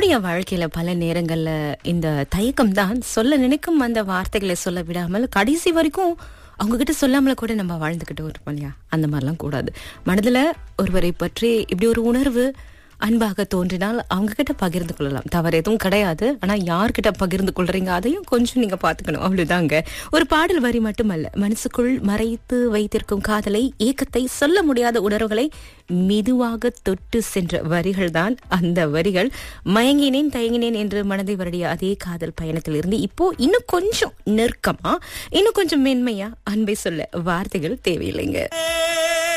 நம்முடைய வாழ்க்கையில பல நேரங்கள்ல இந்த தயக்கம் தான் சொல்ல நினைக்கும் அந்த வார்த்தைகளை சொல்ல விடாமல் கடைசி வரைக்கும் அவங்க கிட்ட சொல்லாமல கூட நம்ம வாழ்ந்துகிட்டு இருப்போம் இல்லையா அந்த மாதிரிலாம் கூடாது மனதுல ஒருவரை பற்றி இப்படி ஒரு உணர்வு அன்பாக தோன்றினால் அவங்க கிட்ட பகிர்ந்து கொள்ளலாம் தவறு எதுவும் கிடையாது ஆனா யார்கிட்ட பகிர்ந்து கொள்றீங்க அதையும் கொஞ்சம் நீங்க பாத்துக்கணும் அவ்வளவுதாங்க ஒரு பாடல் வரி மட்டுமல்ல மனசுக்குள் மறைத்து வைத்திருக்கும் காதலை ஏக்கத்தை சொல்ல முடியாத உணர்வுகளை மெதுவாக தொட்டு சென்ற வரிகள் தான் அந்த வரிகள் மயங்கினேன் தயங்கினேன் என்று மனதை வருடிய அதே காதல் பயணத்தில் இருந்து இப்போ இன்னும் கொஞ்சம் நெருக்கமா இன்னும் கொஞ்சம் மென்மையா அன்பை சொல்ல வார்த்தைகள் தேவையில்லைங்க